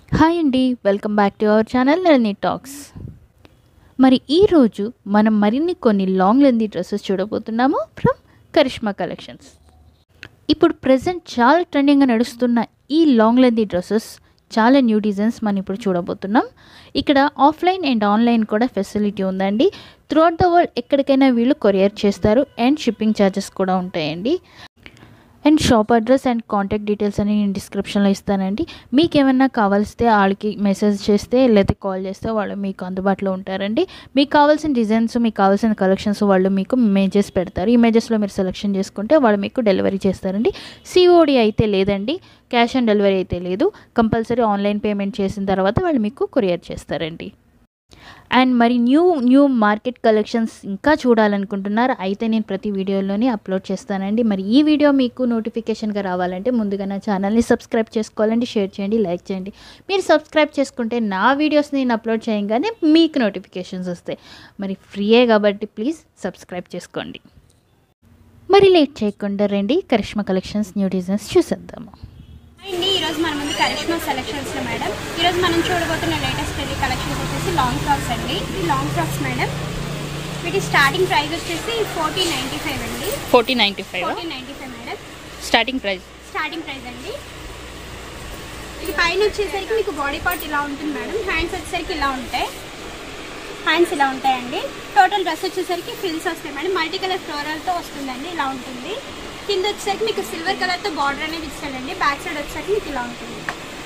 Hi అండి welcome back to our channel Nalini talks మరి ఈరోజు మనం మరిన్ని కొన్ని లాంగ్ లెందీ డ్రెస్సెస్ చూడబోతున్నాము ఫ్రమ్ కరిష్మా కలెక్షన్స్ ఇప్పుడు ప్రజెంట్ చాలా ట్రెండింగ్గా నడుస్తున్న ఈ లాంగ్ లెందీ డ్రెస్సెస్ చాలా న్యూ డిజైన్స్ మనం ఇప్పుడు చూడబోతున్నాం ఇక్కడ ఆఫ్లైన్ అండ్ ఆన్లైన్ కూడా ఫెసిలిటీ ఉందండి త్రూఅవుట్ ద వరల్డ్ ఎక్కడికైనా వీళ్ళు కొరియర్ చేస్తారు అండ్ షిప్పింగ్ ఛార్జెస్ కూడా ఉంటాయండి and shop address and contact details అని నేను డిస్క్రిప్షన్లో ఇస్తానండి మీకు ఏమైనా కావాల్స్తే వాళ్ళకి మెసేజ్ చేస్తే లేదా కాల్ చేస్తే వాళ్ళు మీకు అందుబాటులో ఉంటారండి మీకు కావాల్సిన డిజైన్స్ మీకు కావాల్సిన కలెక్షన్స్ వాళ్ళు మీకు ఇమేజెస్ పెడతారు ఇమేజెస్లో మీరు సెలెక్షన్ చేసుకుంటే వాళ్ళు మీకు డెలివరీ చేస్తారండి సిఓడి అయితే లేదండి క్యాష్ ఆన్ డెలివరీ అయితే లేదు కంపల్సరీ ఆన్లైన్ పేమెంట్ చేసిన తర్వాత వాళ్ళు మీకు కొరియర్ చేస్తారండి అండ్ మరి న్యూ న్యూ మార్కెట్ కలెక్షన్స్ ఇంకా చూడాలనుకుంటున్నారు అయితే నేను ప్రతి వీడియోలోని అప్లోడ్ చేస్తానండి మరి ఈ వీడియో మీకు నోటిఫికేషన్గా రావాలంటే ముందుగా నా ఛానల్ని సబ్స్క్రైబ్ చేసుకోవాలండి షేర్ చేయండి లైక్ చేయండి మీరు సబ్స్క్రైబ్ చేసుకుంటే నా వీడియోస్ నేను అప్లోడ్ చేయగానే మీకు నోటిఫికేషన్స్ వస్తాయి మరి ఫ్రీయే కాబట్టి ప్లీజ్ సబ్స్క్రైబ్ చేసుకోండి మరి లేట్ చేయకుండా రండి కరిష్మా కలెక్షన్స్ న్యూ డిజైన్స్ చూసేద్దాము అండి ఈరోజు మన ముందు కరిష్మా సెలెక్షన్స్లో మేడం ఈరోజు మనం చూడబోతున్న లేటెస్ట్ టెలీ కలెక్షన్స్ వచ్చేసి లాంగ్ ఫ్రాక్స్ అండి ఈ లాంగ్ ఫ్రాక్స్ మేడం వీటి స్టార్టింగ్ ప్రైస్ వచ్చేసి ఫోర్టీన్ నైంటీ ఫైవ్ అండి forty ninety five fourteen ninety five madam starting price starting price అండి ఇది పైన వచ్చేసరికి మీకు బాడీ పార్ట్ ఇలా ఉంటుంది మేడం హ్యాండ్స్ వచ్చేసరికి ఇలా ఉంటాయి హ్యాండ్స్ ఇలా ఉంటాయండి టోటల్ డ్రెస్ వచ్చేసరికి ఫిల్స్ వస్తాయి మేడం మల్టీ కలర్ ఫ్లోరల్తో వస్తుందండి ఇలా ఉంటుంది కింద వచ్చేసరికి మీకు సిల్వర్ కలర్తో బార్డర్ అనేది ఇస్తాడండి బ్యాక్ సైడ్ వచ్చేసరికి మీకు ఇలా ఉంటుంది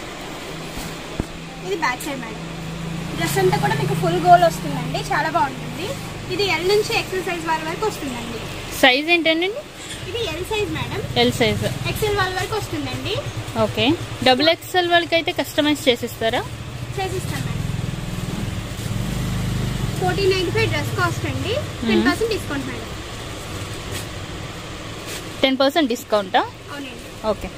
ఇది బ్యాక్ సైడ్ మేడం డ్రెస్ అంతా కూడా మీకు ఫుల్ గోల్ వస్తుందండి చాలా బాగుంటుంది ఇది ఎల్ నుంచి ఎక్సెల్ సైజ్ వాళ్ళ వరకు వస్తుందండి సైజ్ ఏంటండి ఇది L size madam L size XL వాళ్ళ వరకు వస్తుందండి ఓకే డబుల్ ఎక్స్ఎల్ వాళ్ళకి అయితే కస్టమైజ్ చేసిస్తారా చేసిస్తాం madam fourteen ninety five dress cost అండి ten percent discount madam ten percent డిస్కౌంటా అవునండి ఓకే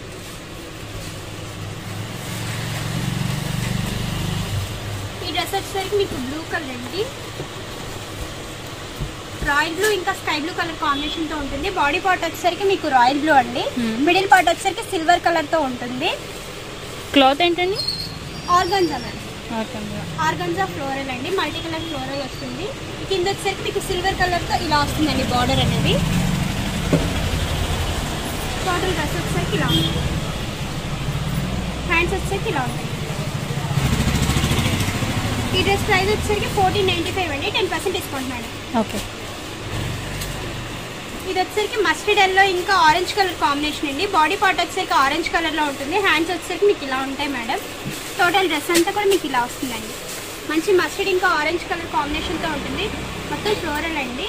ఈ డ్రెస్ వచ్చేసరికి మీకు బ్లూ కలర్ అండి రాయల్ బ్లూ ఇంకా స్కై బ్లూ కలర్ కాంబినేషన్ తో ఉంటుంది బాడీ పార్ట్ వచ్చేసరికి మీకు రాయల్ బ్లూ అండి Hmm. మిడిల్ పార్ట్ వచ్చేసరికి సిల్వర్ కలర్ తో ఉంటుంది క్లాత్ ఏంటండి ఆర్గన్జా మేడం ఆర్గన్జా ఫ్లోరల్ అండి మల్టీ కలర్ ఫ్లోరల్ వస్తుంది కింద వచ్చేసరికి మీకు సిల్వర్ కలర్ తో ఇలా వస్తుందండి బార్డర్ అనేది టోటల్ డ్రెస్ వచ్చేసరికి ఇలా ఉంటుంది హ్యాండ్స్ వచ్చేసరికి ఇలా ఉంటాయి ఈ డ్రెస్ ప్రైస్ వచ్చేసరికి ఫోర్టీన్ నైంటీ ఫైవ్ అండి ten percent discount madam okay ఇది వచ్చేసరికి మస్టర్డ్ ఎల్లో ఇంకా ఆరెంజ్ కలర్ కాంబినేషన్ అండి బాడీ పార్ట్ వచ్చేసరికి ఆరెంజ్ కలర్ లో ఉంటుంది హ్యాండ్స్ వచ్చేసరికి మీకు ఇలా ఉంటాయి మేడం టోటల్ డ్రెస్ అంతా కూడా మీకు ఇలా వస్తుందండి మంచి మస్టర్డ్ ఇంకా ఆరెంజ్ కలర్ కాంబినేషన్ తో ఉంటుంది మొత్తం ఫ్లోరల్ అండి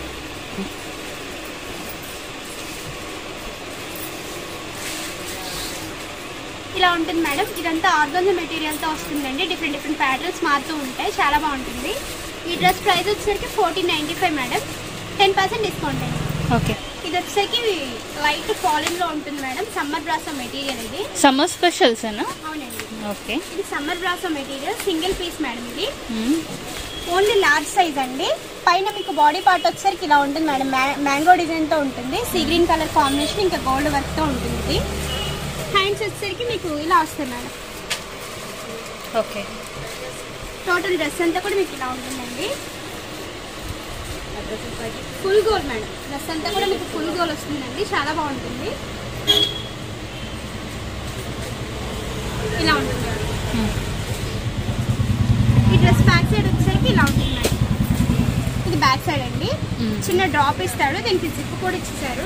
ఇలా ఉంటుంది మేడం ఇదంతా ఆర్గంజా మెటీరియల్ తో వస్తుందండి డిఫరెంట్ డిఫరెంట్ ప్యాటర్న్స్ మారుతూ ఉంటాయి చాలా బాగుంటుంది ఈ డ్రెస్ ప్రైస్ వచ్చేసరికి fourteen ninety five madam ten percent discount అండి ఓకే ఇది వచ్చేసరికి లైట్ ఫాలిన్ లో ఉంటుంది మేడం సమ్మర్ బ్రాసో మెటీరియల్ ఇది సమ్మర్ స్పెషల్స్ ఏనా అవునండి ఓకే ఇది summer brasso material single piece madam ఇది ఓన్లీ లార్జ్ సైజ్ అండి పైన మీకు బాడీ పార్ట్ వచ్చేసరికి ఇలా ఉంటుంది మేడం మ్యాంగో డిజైన్ తో ఉంటుంది సీ గ్రీన్ కలర్ కాంబినేషన్ ఇంకా గోల్డ్ వర్క్ తో ఉంటుంది ఇది హ్యాండ్స్ వచ్చేసరికి మీకు ఇలా వస్తాయి మేడం ఓకే టోటల్ డ్రెస్ అంతా కూడా మీకు ఇలా ఉంటుందండి ఫుల్ గోల్ మేడం డ్రెస్ అంతా కూడా మీకు ఫుల్ గోల్ వస్తుందండి చాలా బాగుంటుంది ఇలా ఉంటుంది ఈ డ్రెస్ బ్యాక్ సైడ్ వచ్చేసరికి ఇలా ఉంటుంది మేడం ఇది బ్యాక్ సైడ్ అండి చిన్న డ్రాప్ ఇస్తాడు దీనికి జిప్ కూడా ఇచ్చేసారు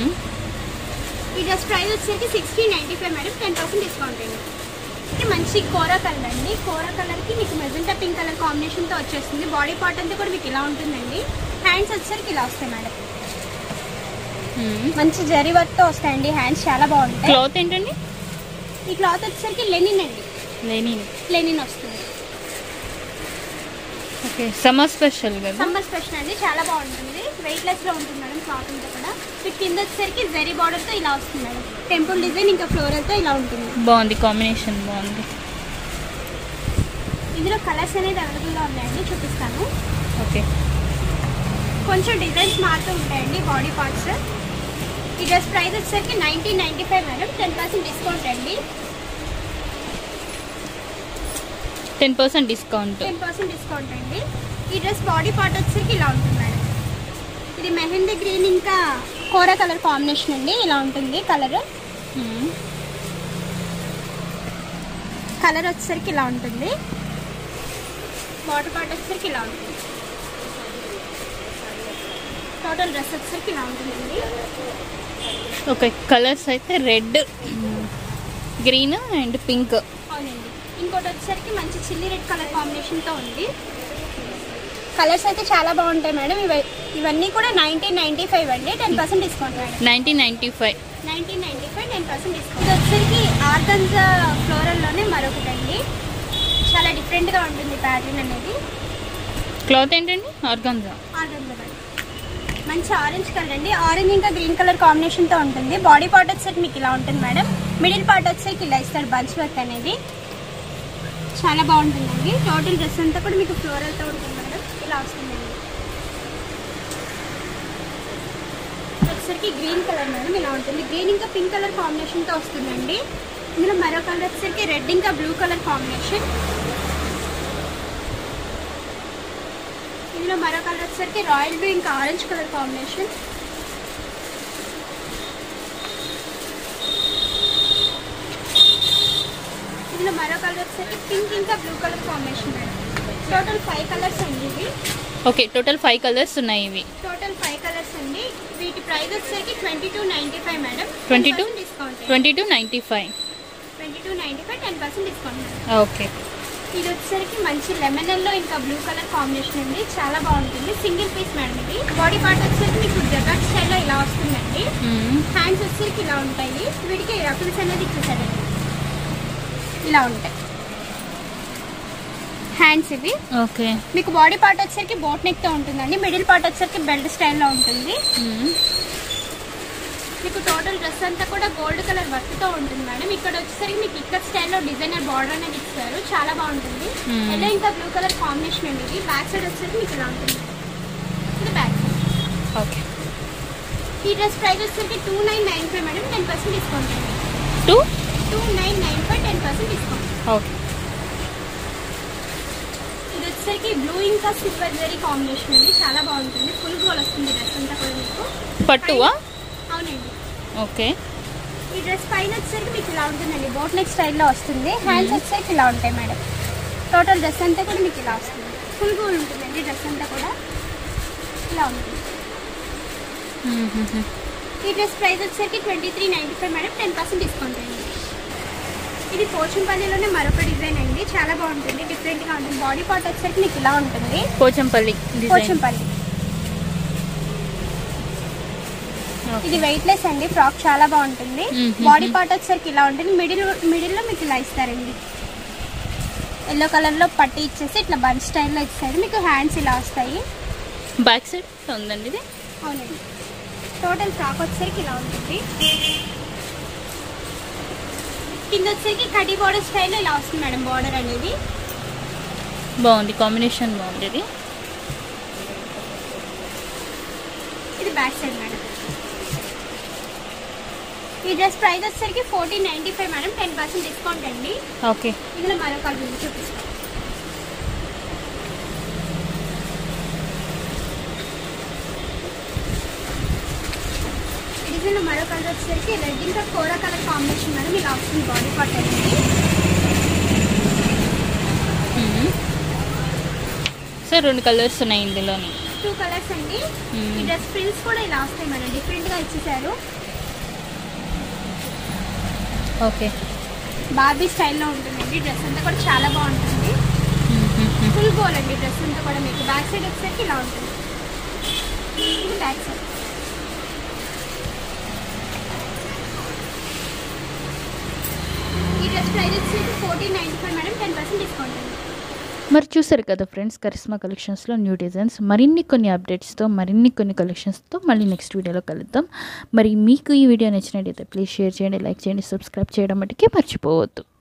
ఈ డ్రెస్ ప్రైస్ వచ్చేసరికి sixteen ninety five madam ten percent discount అండి ఇది మంచి కోరా కలర్ అండి కోరా కలర్కి మీకు మెజెంటా పింక్ కలర్ కాంబినేషన్తో వచ్చేస్తుంది బాడీ పార్ట్ అంతా కూడా మీకు ఇలా ఉంటుందండి హ్యాండ్స్ వచ్చేసరికి ఇలా వస్తాయి మేడం మంచి జరీ వర్క్తో వస్తాయండి హ్యాండ్స్ చాలా బాగుంటాయి క్లాత్ ఏంటండి ఈ క్లాత్ వచ్చేసరికి లెనిన్ అండి లేని లెనిన్ వస్తుంది ఓకే సమ్మర్ స్పెషల్ కదా సమ్మర్ స్పెషల్ అండి చాలా బాగుంటుంది వెయిట్ లెస్ లో ఉంటుంది మేడం క్లాత్ అంతా కూడా మీకు కింద వచ్చేసరికి జరీ బార్డర్ తో ఇలా వస్తుంది మేడం టెంపుల్ డిజైన్ ఇంకా ఫ్లోరల్ తో ఇలా ఉంటుంది బాగుంది కాంబినేషన్ బాగుంది ఇందులో కలర్స్ అనేది అవైలబుల్ గా ఉన్నాయండి చూపిస్తాను ఓకే కొంచెం డిజైన్స్ మారుతూ ఉంటాయండి బాడీ పార్ట్స్ ఈ డ్రెస్ ప్రైస్ వచ్చేసరికి nineteen ninety five madam ten percent discount అండి ten percent discount ten percent discount అండి ఈ డ్రెస్ బాడీ పార్ట్ వచ్చేసరికి ఇలా ఉంటుంది మేడం ఇది మెహందీ గ్రీన్ ఇంకా కోరా కలర్ కాంబినేషన్ అండి ఇలా ఉంటుంది కలర్ కలర్ వచ్చేసరికి ఇలా ఉంటుంది బాడీ పార్ట్ వచ్చేసరికి ఇలా ఉంటుంది టోటల్ డ్రెస్ వచ్చేసరికి ఇలా ఉంటుందండి ఓకే కలర్స్ అయితే రెడ్ గ్రీన్ అండ్ పింక్ అవునండి ఇంకోటి వచ్చేసరికి మంచి చిల్లీ రెడ్ కలర్ కాంబినేషన్తో ఉంది కలర్స్ అయితే చాలా బాగుంటాయి మేడం ఇవ ఇవన్నీ కూడా నైన్టీన్ నైన్టీ ఫైవ్ అండి ten percent discount madam nineteen ninety five nineteen ninety five ten percent discount ఇది వచ్చేసరికి ఆర్గన్జా ఫ్లోరల్లోనే మరొకటి అండి చాలా డిఫరెంట్గా ఉంటుంది ప్యాటర్న్ అనేది క్లాత్ ఏంటండి ఆర్గాన్జా ఆర్గన్జా మేడం మంచి ఆరెంజ్ కలర్ అండి ఆరెంజ్ ఇంకా గ్రీన్ కలర్ కాంబినేషన్తో ఉంటుంది బాడీ పార్ట్ వచ్చేసరికి మీకు ఇలా ఉంటుంది మేడం మిడిల్ పార్ట్ వచ్చేసరికి ఇలా ఇస్తాడు బంచ్ వర్క్ అనేది చాలా బాగుంటుందండి టోటల్ డ్రెస్ అంతా కూడా మీకు ఫ్లోరల్తో ఉంటుంది మేడం ఇలా వస్తుందండి వచ్చేసరికి గ్రీన్ కలర్ మేడం ఇలా ఉంటుంది గ్రీన్ ఇంకా పింక్ కలర్ కాంబినేషన్తో వస్తుందండి ఇందులో మరో కలర్ వచ్చేసరికి రెడ్ ఇంకా బ్లూ కలర్ కాంబినేషన్ ఇందులో మరో కలర్ వచ్చేసరికి రాయల్ బ్లూ ఇంకా ఆరెంజ్ కలర్ కాంబినేషన్ ఇందులో మరో కలర్ వచ్చేసరికి పింక్ ఇంకా blue colour combination madam total five colours అండి ఇవి ఓకే టోటల్ ఫైవ్ కలర్స్ ఉన్నాయి ఇవి టోటల్ ఫైవ్ కలర్స్ అండి వీటి ప్రైస్ వచ్చేసరికి twenty two ninety five madam 22? Discount twenty two ninety five twenty two ninety five ten percent discount madam okay ఇది వచ్చేసరికి మంచి లెమన్ ఎల్లో ఇంకా బ్లూ కలర్ కాంబినేషన్ అండి చాలా బాగుంటుంది సింగిల్ పీస్ మేడం ఇది బాడీ పార్ట్ వచ్చేసరికి మీకు జగట్ స్టైల్లో ఇలా వస్తుందండి హ్యాండ్స్ వచ్చేసరికి ఇలా ఉంటాయి వీటికి రఫుల్స్ అనేది ఇచ్చేసాడండి ఇలా ఉంటాయి హ్యాండ్స్ ఇవి ఓకే మీకు బాడీ పార్ట్ వచ్చేసరికి బోట్ నెక్తో ఉంటుందండి మిడిల్ పార్ట్ వచ్చేసరికి బెల్ట్ స్టైల్లో ఉంటుంది మీకు టోటల్ డ్రెస్ అంతా కూడా గోల్డ్ కలర్ వర్క్తో ఉంటుంది మేడం ఇక్కడ వచ్చేసరికి మీకు ఇక్కడ స్టైల్లో డిజైనర్ బార్డర్ అనేది ఇస్తారు చాలా బాగుంటుంది Hmm. ఎల్లో ఇంకా బ్లూ కలర్ కాంబినేషన్ అండి ఇది బ్యాక్ సైడ్ వచ్చేసరికి మీకు ఇలా ఉంటుంది ఇది బ్యాక్ సైడ్ ఓకే ఈ డ్రెస్ ప్రైస్ వచ్చేసరికి two nine nine five madam ten percent discount అండి two two nine nine five ten percent discount okay ఇది వచ్చేసరికి బ్లూ ఇంకా సిల్వర్ జరీ కాంబినేషన్ అండి చాలా బాగుంటుంది ఫుల్ గోల్ వస్తుంది డ్రెస్ అంతా కూడా మీకు పట్టువా అవునండి ఓకే ఈ డ్రెస్ పైన వచ్చేసరికి మీకు ఇలా ఉంటుందండి బోట్ నెక్ స్టైల్లో వస్తుంది హ్యాండ్స్ వచ్చేసరికి ఇలా ఉంటాయి మేడం టోటల్ డ్రెస్ అంతా కూడా మీకు ఇలా వస్తుంది ఫుల్ గోల్ ఉంటుందండి డ్రెస్ అంతా కూడా ఇలా ఉంటుంది ఈ డ్రెస్ ప్రైస్ వచ్చేసరికి twenty three ninety five madam ten percent discount అండి ఇది పోచంపల్లిలోనే మరొక డిజైన్ అండి చాలా బాగుంటుంది డిఫరెంట్గా ఉంటుంది బాడీ పార్ట్ వచ్చేసరికి మీకు ఇలా ఉంటుంది పోచంపల్లి డిజైన్ పోచంపల్లి ఇది వెయిట్లెస్ అండి ఫ్రాక్ చాలా బాగుంటుంది మ్మ్. బాడీ పార్ట్ వచ్చేసరికి ఇలా ఉంటుంది మిడిల్ మిడిల్లో మీకు ఇలా ఇస్తారండి ఎల్లో కలర్ లో పట్టి ఇచ్చేసి ఇట్లా బంచ్ స్టైల్లో ఇస్తారు మీకు హ్యాండ్స్ ఇలా వస్తాయి బ్యాక్ సైడ్ ఉందండి ఇది అవునండి టోటల్ ఫ్రాక్ వచ్చేసరికి ఇలా ఉంటుంది కింద వచ్చేసరికి కడి బార్డర్ స్టైల్లో ఇలా వస్తుంది మేడం బార్డర్ అనేది బాగుంది కాంబినేషన్ బాగుంది ఇది ఇది బ్యాక్ సైడ్ మేడం ఈ డ్రెస్ ప్రైస్ వచ్చేసరికి fourteen ninety five madam ten percent discount అండి ఓకే ఇందులో మరో కలర్ ఉంది చూపిస్తాను ఈ డిజైన్లో మరో కలర్ వచ్చేసరికి రెడ్ ఇంకా కోరా కలర్ కాంబినేషన్ మేడం ఇలా వస్తుంది బాడీ పార్ట్ అనేది సో రెండు కలర్స్ ఉన్నాయి ఇందులోని టూ కలర్స్ అండి Hmm. ఈ డ్రెస్ ప్రింట్స్ కూడా ఇలా వస్తాయి మేడం డిఫరెంట్గా ఇచ్చేసారు ఓకే బార్బీ స్టైల్లో ఉంటుందండి డ్రెస్ అంతా కూడా చాలా బాగుంటుంది ఫుల్ గోల్ అండి డ్రెస్ అంతా కూడా మీకు బ్యాక్ సైడ్ వచ్చేసరికి ఇలా ఉంటుంది ఇది బ్యాక్ సైడ్ ఈ డ్రెస్ ప్రైస్ వచ్చేసి fourteen ninety five madam ten percent discount అండి మరి చూసారు కదా ఫ్రెండ్స్ కరిస్మా కలెక్షన్స్లో న్యూ డిజైన్స్ మరిన్ని కొన్ని అప్డేట్స్తో మరిన్ని కొన్ని కలెక్షన్స్తో మళ్ళీ నెక్స్ట్ వీడియోలో కలుద్దాం మరి మీకు ఈ వీడియో నచ్చినట్టయితే ప్లీజ్ షేర్ చేయండి లైక్ చేయండి సబ్స్క్రైబ్ చేయడం మటుకే మర్చిపోవద్దు